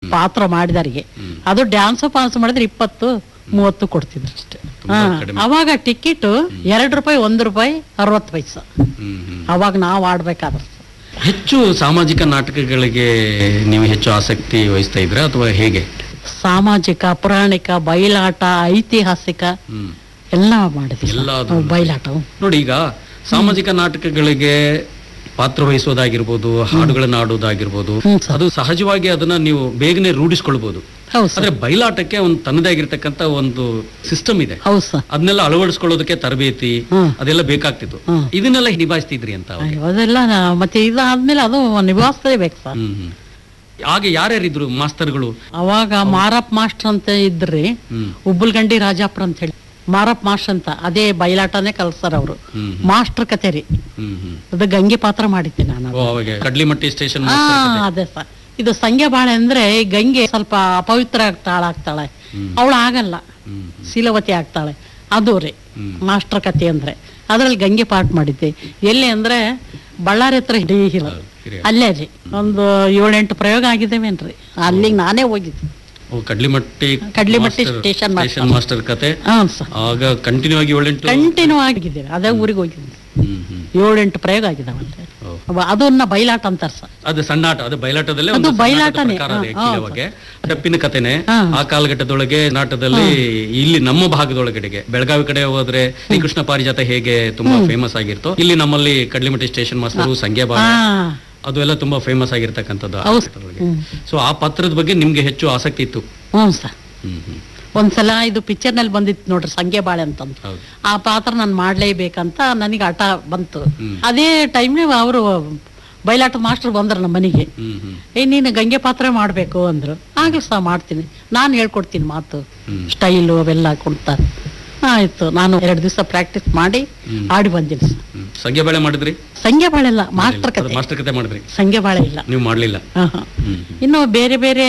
ಪಾತ್ರ ಮಾಡಿದವರಿಗೆ ಅದು ಡ್ಯಾನ್ಸ್ ಪಾನ್ಸ್ ಮಾಡಿದ್ರೆ ಇಪ್ಪತ್ತು ಮೂವತ್ತು ಕೊಡ್ತಿದ್ರು ಅಷ್ಟೇ ತುಂಬಾ ಹಾ, ಕಡಿಮೆ. ಅವಾಗ ಟಿಕೆಟ್ ಎರಡು ರೂಪಾಯಿ ಒಂದು ರೂಪಾಯಿ ಅರವತ್ತು ಪೈಸಾ ಹ್ಮ್ ಹ್ಮ್ ಅವಾಗ ನಾವು ಆಡ್ಬೇಕಾದ್ರೆ ಹೆಚ್ಚು ಸಾಮಾಜಿಕ ನಾಟಕಗಳಿಗೆ ನೀವು ಹೆಚ್ಚು ಆಸಕ್ತಿ ವಹಿಸ್ತಾ ಇದ್ರ ಅಥವಾ ಹೇಗೆ ಸಾಮಾಜಿಕ ಪುರಾಣಿಕ ಬಯಲಾಟ ಐತಿಹಾಸಿಕ ಹ್ಮ್ ಎಲ್ಲ ಮಾಡಿದ್ವಿ ಎಲ್ಲಾದ್ರೂ ಸರ್. ಬಯಲಾಟ ಹ್ಮ್. ನೋಡಿ ಈಗ ಸಾಮಾಜಿಕ ನಾಟಕಗಳಿಗೆ ಪಾತ್ರ ವಹಿಸೋದಾಗಿರ್ಬೋದು ಹಾಡುಗಳನ್ನ ಆಡೋದಾಗಿರ್ಬೋದು ಹ್ಮ್ ಸರ್. ಅದು ಸಹಜವಾಗಿ ಅದನ್ನ ನೀವು ಬೇಗನೆ ರೂಢಿಸ್ಕೊಳ್ಬಹುದು ಹೌದು ಸರ್ ಆದ್ರೆ ಬಯಲಾಟಕ್ಕೆ ಒಂದು ತನ್ನದೇ ಆಗಿರ್ತಕ್ಕಂಥ ಒಂದು ಸಿಸ್ಟಮ್ ಇದೆ ಹೌದು ಸರ್ ಅದನ್ನೆಲ್ಲ ಅಳವಡಿಸ್ಕೊಳ್ಳೋದಕ್ಕೆ ತರಬೇತಿ ಹ್ಮ್. ಅದೆಲ್ಲ ಬೇಕಾಗ್ತಿತ್ತು ಹ್ಮ್. ಇದನ್ನೆಲ್ಲ ನಿಭಾಯಿಸ್ತಿದ್ರಿ ಅಂತ ಅವಾಗ. ಅಯ್ಯೋ, ಅದೆಲ್ಲ ನಾ- ಮತ್ತೆ ಇದಾದ್ಮೇಲೆ ಅದು ನಿಭಾಯಿಸಲೇಬೇಕು ಸರ್ ಹ್ಮ್ ಹ್ಮ್ ಆಗ ಯಾರ್ಯಾರಿದ್ರು ಮಾಸ್ತರ್ಗಳು ಅವಾಗ ಮಾರಪ್ಪ ಮಾಸ್ಟರ್ ಅಂತ ಇದ್ರಿ ಹ್ಮ್ ಉಬ್ಬಲ್ಗಂಡಿ ರಾಜಾಪುರ ಅಂತ ಹೇಳಿ ಮಾರಪ್ಪ ಮಾಸ್ಟರ್ ಅಂತ ಅದೇ ಬಯಲಾಟನೇ ಕಲ್ಸರ್ ಅವರು ಹ್ಮ್ ಮಾಸ್ಟರ್ ಕತೆ ರೀ ಹ್ಮ್ ಹ್ಮ್ ಅದು ಗಂಗೆ ಪಾತ್ರ ಮಾಡಿದ್ದೆ ನಾನು ಓ ಅವಾಗ ಕಡ್ಲಿಮಟ್ಟಿ ಸ್ಟೇಷನ್ ಹಾ ಅದೇ ಸರ್ ಇದು ಸಂಗೆ ಬಾಳೆ ಅಂದ್ರೆ ಈ ಗಂಗೆ ಸ್ವಲ್ಪ ಅಪವಿತ್ರ ಆಗ್ತಾಳ ಆಗ್ತಾಳೆ ಅವಳು ಆಗಲ್ಲ ಹ್ಮ್ ಶೀಲವತಿ ಆಗ್ತಾಳೆ ಅದು ರೀ ಹ್ಮ್. ಮಾಸ್ಟರ್ ಕತೆ ಅಂದ್ರೆ ಅದ್ರಲ್ಲಿ ಗಂಗೆ ಪಾಠ ಮಾಡಿದ್ದೆ ಎಲ್ಲಿ ಅಂದ್ರೆ ಬಳ್ಳಾರಿ ಹತ್ರ ಹಿಡಿ ಹಿಲ ಹಿರಿಯ. ಅಲ್ಲೇ ರೀ ಒಂದು ಏಳೆಂಟು ಪ್ರಯೋಗ ಆಗಿದ್ದೇವೇನ್ರಿ ಅಲ್ಲಿಗೆ ನಾನೇ ಹೋಗಿದ್ದೆ ಓ Kadlimatti Kadlimatti master- station master. Station master ಕತೆ ಹಾಂ ಸರ್ ಆಗ ಕಂಟಿನ್ಯೂ ಆಗಿ ಏಳೆಂಟು ಕಂಟಿನ್ಯೂ ಆಗಿದ್ದೇವೆ ಅದೇ ಊರಿಗೆ ಹೋಗಿದ್ದೆ ಹ್ಮ್ ಹ್ಮ್ ಏಳೆಂಟು ಪ್ರಯೋಗ ಆಗಿದಾವಲ್ರಿ ಓ. ಅವ- ಅದನ್ನ ಬಯಲಾಟ ಅಂತಾರ ಸರ್ ಅದು ಸಣ್ಣಾಟ ಅದು ಬಯಲಾಟದಲ್ಲೇ ಅದು ಒಂದು ಸಣ್ಣಾಟದ ಬಯಲಾಟನೇ, ಪ್ರಕಾರ ಅದು ಹಾ, actually ಹೌದು. ಅವಾಗೆ ಡಪ್ಪಿನ ಕಥೆನೆ ಹಾ. ಆ ಕಾಲಘಟ್ಟದೊಳಗೆ ನಾಟದಲ್ಲಿ ಇಲ್ಲಿ ನಮ್ಮ ಭಾಗದೊಳಗಡೆಗೆ ಬೆಳಗಾವಿ ಕಡೆ ಹೋದ್ರೆ ಶ್ರೀಕೃಷ್ಣ ಪಾರಿಜಾತ ಹೇಗೆ ತುಂಬಾ ಫೇಮಸ್ ಆಗಿರ್ತೋ ಇಲ್ಲಿ ನಮ್ಮಲ್ಲಿ ಕಡ್ಲಿಮಟ್ಟಿ ಸ್ಟೇಷನ್ ಮಾಸ್ತರು ಸಂಖ್ಯಾ ಹಾ ಅದು ಎಲ್ಲ ತುಂಬಾ ಫೇಮಸ್ ಆಗಿರ್ತಕ್ಕಂಥದ್ದು ಆ ಹೌದು. ಕಾಲಘಟ್ಟದೊಳಗೆ. ಹ್ಮ್. ಸೊ ಆ ಪತ್ರದ ಬಗ್ಗೆ ನಿಮ್ಗೆ ಹೆಚ್ಚು ಆಸಕ್ತಿ ಇತ್ತು ಹ್ಞೂ ಸರ್ ಹ್ಮ್ ಹ್ಮ್ ಒಂದ್ಸಲ ಇದು ಪಿಕ್ಚರ್ ನಲ್ಲಿ ಬಂದಿತ್ತು ನೋಡ್ರಿ ಸಂಖ್ಯೆ ಬಾಳೆ ಅಂತಂದು ಹೌದು ಆ ಪಾತ್ರ ನಾನು ಮಾಡ್ಲೇಬೇಕಂತ ನನಗೆ ಹಠ ಬಂತು ಹ್ಮ್. ಅದೇ ಟೈಮ್ನಾಗ ಅವರು ಬಯಲಾಟ ಮಾಸ್ಟರ್ ಬಂದ್ರು ನಮ್ಮ ಮನೆಗೆ ಹ್ಮ್ ಹ್ಮ್ ಏ ನೀನು ಗಂಗೆ ಪಾತ್ರ ಮಾಡಬೇಕು ಅಂದ್ರು ಆಗ್ಲಿ ಸಹ ಮಾಡ್ತೀನಿ ನಾನು ಹೇಳ್ಕೊಡ್ತೀನಿ ಮಾತು ಹ್ಮ್. ಸ್ಟೈಲು ಅವೆಲ್ಲ ಕೊಡ್ತಾರೆ ಆಯ್ತು ನಾನು ಎರಡು ದಿವಸ ಪ್ರಾಕ್ಟೀಸ್ ಮಾಡಿ ಹ್ಮ್. ಆಡಿ ಬಂದಿನಿ ಸರ್ ಹ್ಮ್ ಸಂಖ್ಯಾ ಬೆಳೆ ಮಾಡಿದ್ರಿ ಸಂಖ್ಯೆ ಬಾಳೆ ಇಲ್ಲ ಮಾಸ್ಟರ್ ಕತೆ ಮಾಸ್ಟರ್ ಕತೆ ಮಾಡಿದ್ರಿ ಸಂಖ್ಯೆ ಬಾಳೆ ಇಲ್ಲ ನೀವು ಮಾಡ್ಲಿಲ್ಲ ಹಾ, ಹಾ. ಹ್ಮ್ ಇನ್ನು ಬೇರೆ ಬೇರೆ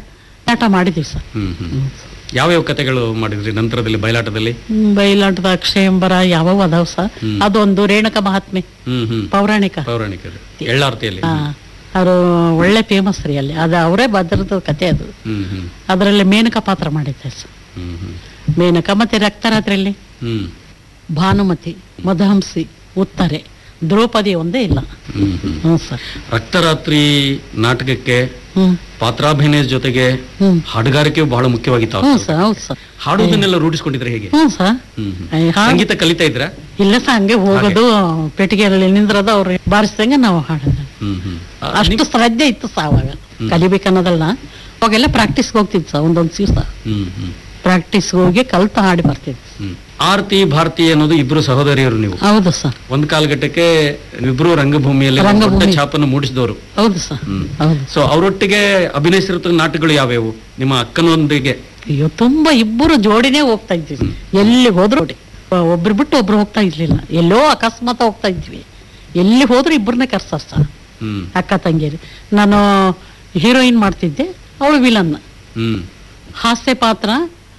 ಆಟ ಮಾಡಿದೀವಿ ಸರ್ ಹ್ಮ್ ಹ್ಮ್ ಯಾವ್ಯಾವ ಕತೆಗಳು ಮಾಡಿದ್ರಿ ನಂತರದಲ್ಲಿ ಬಯಲಾಟದಲ್ಲಿ ಹ್ಮ್, ಬಯಲಾಟದ ಅಕ್ಷಯಂಬರ ಯಾವವು ಅದಾವ ಸರ್ ಹ್ಮ್. ಅದೊಂದು ರೇಣುಕ ಮಹಾತ್ಮೆ ಹ್ಮ್ ಹ್ಮ್ ಪೌರಾಣಿಕ ಪೌರಾಣಿಕರು ಎಳ್ಳಾರ್ತಿಯಲ್ಲಿ ಹಾ ಅವರು ಒಳ್ಳೆ ಫೇಮಸ್ ರೀ ಅಲ್ಲಿ ಅದು ಅವರೇ ಭದ್ರದ ಕತೆ ಅದು ಹ್ಮ್ ಹ್ಮ್ ಅದರಲ್ಲಿ ಮೇನಕ ಪಾತ್ರ ಮಾಡಿದ್ದೆ ಸರ್ ಹ್ಮ್ ಹ್ಮ್ ಮೇನಕ ಮತ್ತೆ ರಕ್ತರಾತ್ರಿಯಲ್ಲಿ ಹ್ಮ್ ಭಾನುಮತಿ ಮಧುಹಂಸಿ ಉತ್ತರೆ ದ್ರೌಪದಿ ಒಂದೇ ಇಲ್ಲ ಹ್ಮ್ ಹ್ಮ್ ಹ್ಞೂ ಸರ್ ರಕ್ತರಾತ್ರಿ ನಾಟಕಕ್ಕೆ ಹ್ಮ್ ಪಾತ್ರಾಭಿನಯದ ಜೊತೆಗೆ ಹ್ಮ್ ಹಾಡುಗಾರಿಕೆಯು ಬಹಳ ಮುಖ್ಯವಾಗಿತ್ತು ಆ ಹ್ಞೂ ಕಾಲದಲ್ಲಿ. ಸರ್ ಹೌದು ಸರ್ ಹಾಡೋದನ್ನೆಲ್ಲ ರೂಢಿಸ್ಕೊಂಡಿದ್ರೆ ಹೇಗೆ ಹ್ಞೂ ಸರ್ ಹ್ಮ್ ಹ್ಮ್. ಏ, ಹಾ- ಸಂಗೀತ ಕಲಿತಾ ಇದ್ರ ಇಲ್ಲ ಸರ್ ಹಂಗೆ ಹೋಗೋದು ಪೆಟ್ಟಿಗೆಯಲ್ಲಿ ನಿಂದ್ರದ ಅವ್ರು ಬಾರಿಸ್ದಂಗೆ ನಾವು ಹಾಡೋದು ಹ್ಮ್ ಹ್ಮ್ ಆ, ಅಷ್ಟು ಶ್ರದ್ಧೆ ಇತ್ತು ಸರ್ ಅವಾಗ ಕಲಿಬೇಕನ್ನೋದಲ್ಲ ಅವಾಗೆಲ್ಲ ಪ್ರಾಕ್ಟೀಸ್ಗೆ ಹೋಗ್ತಿದ್ದು ಸರ್ ಒಂದೊಂದು ದಿವಸ ಹ್ಮ್ ಹ್ಮ್ ಪ್ರಾಕ್ಟೀಸ್ ಹೋಗಿ ಕಲ್ತು ಹಾಡಿ ಬರ್ತಿದ್ವಿ ಹ್ಮ್ ಆರತಿ ಭಾರತಿ ಅನ್ನೋದು ಇಬ್ರು ಸಹೋದರಿಯರು ನೀವು ಹೌದು ಸರ್ ಒಂದ್ ಕಾಲಘಟ್ಟಕ್ಕೆ ಇಬ್ರು ರಂಗಭೂಮಿಯಲ್ಲಿ ರಂಗಭೂಮಿ. ದೊಡ್ಡ ಛಾಪನ್ನು ಮೂಡಿಸಿದವರು ಹೌದು ಸರ್ ಹ್ಮ್. ಹೌದು ಸೊ ಅವರೊಟ್ಟಿಗೆ ಅಭಿನಯಿಸಿರೋ ನಾಟಕಗಳು ಯಾವ್ಯಾವು ನಿಮ್ಮ ಅಕ್ಕನೊಂದಿಗೆ ಅಯ್ಯೋ ತುಂಬಾ ಇಬ್ಬರು ಜೋಡಿನೇ ಹೋಗ್ತಾ ಇದ್ವಿ ಎಲ್ಲಿ ಹೋದ್ರು ಜೋಡಿ. ಒಬ್ರು ಬಿಟ್ಟು ಒಬ್ರು ಹೋಗ್ತಾ ಇರ್ಲಿಲ್ಲ ಎಲ್ಲೋ ಅಕಸ್ಮಾತ್ ಹೋಗ್ತಾ ಇದ್ವಿ ಎಲ್ಲಿ ಹೋದ್ರು ಇಬ್ಬರನ್ನೇ ಕರ್ಸ ಸರ್ ಹ್ಮ್ ಅಕ್ಕ ತಂಗಿಯರು ನಾನು ಹೀರೋಯಿನ್ ಮಾಡ್ತಿದ್ದೆ ಅವಳು ವಿಲನ್ ಹ್ಮ್ ಹಾಸ್ಯ ಪಾತ್ರ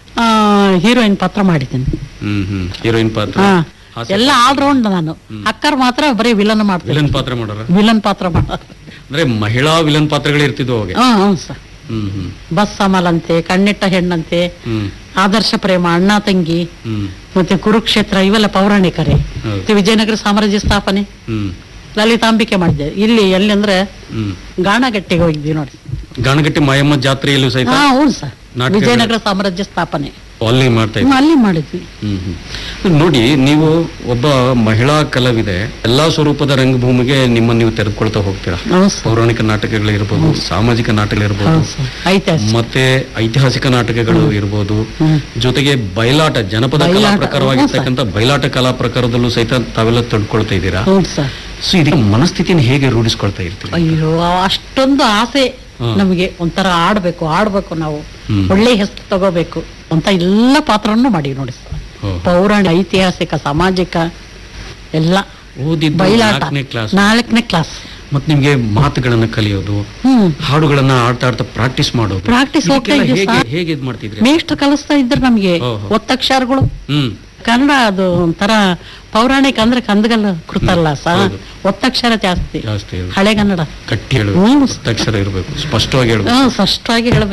ಹೀರೋಯಿನ್ ಪಾತ್ರ ಮಾಡಿದ್ದೇನೆ ಹ್ಮ್ ಹ್ಮ್ ಹೀರೋಯಿನ್ ಪಾತ್ರ ಹಾ ಹಾಸ್ಯ ಎಲ್ಲ ಆಲ್ರೌಂಡ್ ನಾನು ಅಕ್ಕರ್ ಮಾತ್ರ ಬರೀ ವಿಲನ್ ಮಾಡ್ತೀನಿ ವಿಲನ್ ಪಾತ್ರ ಮಾಡೋರ ವಿಲನ್ ಪಾತ್ರ ಮಾಡ ಅಂದ್ರೆ ಮಹಿಳಾ ವಿಲನ್ ಪಾತ್ರಗಳು ಇರ್ತಿದ್ವು ಅವಾಗ ಹಾ ಹ್ಞೂ ಸರ್ ಹ್ಮ್ ಹ್ಮ್ ಬಸ್ ಸಮಲಂತೆ ಕಣ್ಣಿಟ್ಟ ಹೆಣ್ಣಂತೆ ಹ್ಮ್ ಆದರ್ಶ ಪ್ರೇಮ ಅಣ್ಣ ತಂಗಿ ಹ್ಮ್ ಮತ್ತೆ ಕುರುಕ್ಷೇತ್ರ ಇವೆಲ್ಲ ಪೌರಾಣಿಕರೇ ಹೌದು. ಮತ್ತೆ ವಿಜಯನಗರ ಸಾಮ್ರಾಜ್ಯ ಸ್ಥಾಪನೆ ಹ್ಮ್ ಲಲಿತಾಂಬಿಕೆ ಮಾಡಿದ್ದೆ ಇಲ್ಲಿ ಎಲ್ಲಿ ಅಂದ್ರೆ ಹ್ಮ್ ಗಾಣಗಟ್ಟಿಗೆ ಹೋಗಿದ್ವಿ ನೋಡಿ ಗಾಣಗಟ್ಟಿ ಮಾಯಮ್ಮ ಜಾತ್ರೆಯಲ್ಲೂ ಸಹಿತ ಹಾ ಹೌದು ಸರ್ ನಾಟಕಗಳು- ವಿಜಯನಗರ ಸಾಮ್ರಾಜ್ಯ ಸ್ಥಾಪನೆ ಅಲ್ಲಿ ಮಾಡ್ತಾ ಹ್ಮ್, ಅಲ್ಲಿ ಮಾಡಿದ್ವಿ ಹ್ಮ್ ಹ್ಮ್. ನೋಡಿ ನೀವು ಒಬ್ಬ ಮಹಿಳಾ ಕಲಾವಿದೆ ಎಲ್ಲಾ ಸ್ವರೂಪದ ರಂಗಭೂಮಿಗೆ ನಿಮ್ಮನ್ನು ನೀವು ತೆರೆದುಕೊಳ್ತಾ ಹೋಗ್ತೀರಾ ಹೌದು ಸರ್ ಪೌರಾಣಿಕ ನಾಟಕಗಳಿರ್ಬೋದು ಸಾಮಾಜಿಕ ನಾಟಕಗಳಿರ್ಬೋದು ಹೌದು ಸರ್ ಐತಿಹಾಸಿಕ ಮತ್ತೆ ಐತಿಹಾಸಿಕ ನಾಟಕಗಳು ಇರ್ಬೋದು ಹ್ಮ್. ಜೊತೆಗೆ ಬಯಲಾಟ ಜನಪದ ಕಲಾ ಬಯಲಾಟ, ಪ್ರಕಾರವಾಗಿರ್ತಕ್ಕಂಥ ಬಯಲಾಟ ಕಲಾ ಪ್ರಕಾರದಲ್ಲೂ ಸಹಿತ ತಾವೆಲ್ಲ ತೊಡ್ಕೊಳ್ತಾ ಇದ್ದೀರಾ ಹ್ಞೂ ಸರ್ ಸೊ ಇದಕ್ಕೆ ಮನಸ್ಥಿತಿಯನ್ನು ಹೇಗೆ ರೂಢಿಸ್ಕೊಳ್ತಾ ಇರ್ತೀರಿ ಅಯ್ಯೋ ಅಷ್ಟೊಂದು ಆಸೆ ಹಾ. ನಮಗೆ ಒಂಥರ ಆಡ್ಬೇಕು ಆಡ್ಬೇಕು ನಾವು ಹ್ಮ್. ಒಳ್ಳೆ ಹೆಸರು ತಗೋಬೇಕು ಅಂತ ಎಲ್ಲ ಪಾತ್ರವನ್ನು ಮಾಡಿ ನೋಡಿ ಸರ್ ಓ. ಪೌರಾಣಿಕ ಐತಿಹಾಸಿಕ ಸಾಮಾಜಿಕ ಎಲ್ಲ ಓದಿದ್ದು ಬಯಲಾಟ ನಾಲ್ಕನೇ ಕ್ಲಾಸ್ ನಾಲ್ಕನೇ ಕ್ಲಾಸ್ ಮತ್ತೆ ನಿಮ್ಗೆ ಮಾತುಗಳನ್ನ ಕಲಿಯೋದು ಹ್ಮ್ ಹಾಡುಗಳನ್ನ ಆಡ್ತಾ ಆಡ್ತಾ ಪ್ರಾಕ್ಟೀಸ್ ಮಾಡೋದು Practice ಹೋಗ್ತಾ ಇದಕ್ಕೆಲ್ಲ ಇದ್ವಿ ಹೇಗೆ ಸರ್. ಹೇಗೆ ಇದ್ ಮಾಡ್ತಿದ್ರಿ ಮೇಷ್ಟ್ರು ಕಲಿಸ್ತಾ ಇದ್ರು ನಮ್ಗೆ ಓಹೋ. ಒತ್ತಕ್ಷರಗಳು ಹ್ಮ್ ಕನ್ನಡ ಅದು ಒಂಥರ ಪೌರಾಣಿಕ ಅಂದ್ರೆ ಕಂದಗಲ್ ಕೃತಲ್ಲ ಸರ್ ಹೌದು. ಒತ್ತಕ್ಷರ ಜಾಸ್ತಿ ಜಾಸ್ತಿ ಇರುತ್ತೆ. ಹಳೆಗನ್ನಡ ಗಟ್ಟಿ ಹ್ಮ್. ಹೇಳ್ಬೇಕು ಅಕ್ಷರ ಇರ್ಬೇಕು ಸ್ಪಷ್ಟವಾಗಿ ಹೇಳ್ಬೇಕು ಹ್ಮ್ ಸ್ಪಷ್ಟವಾಗಿ ಹೇಳ್ಬೇಕು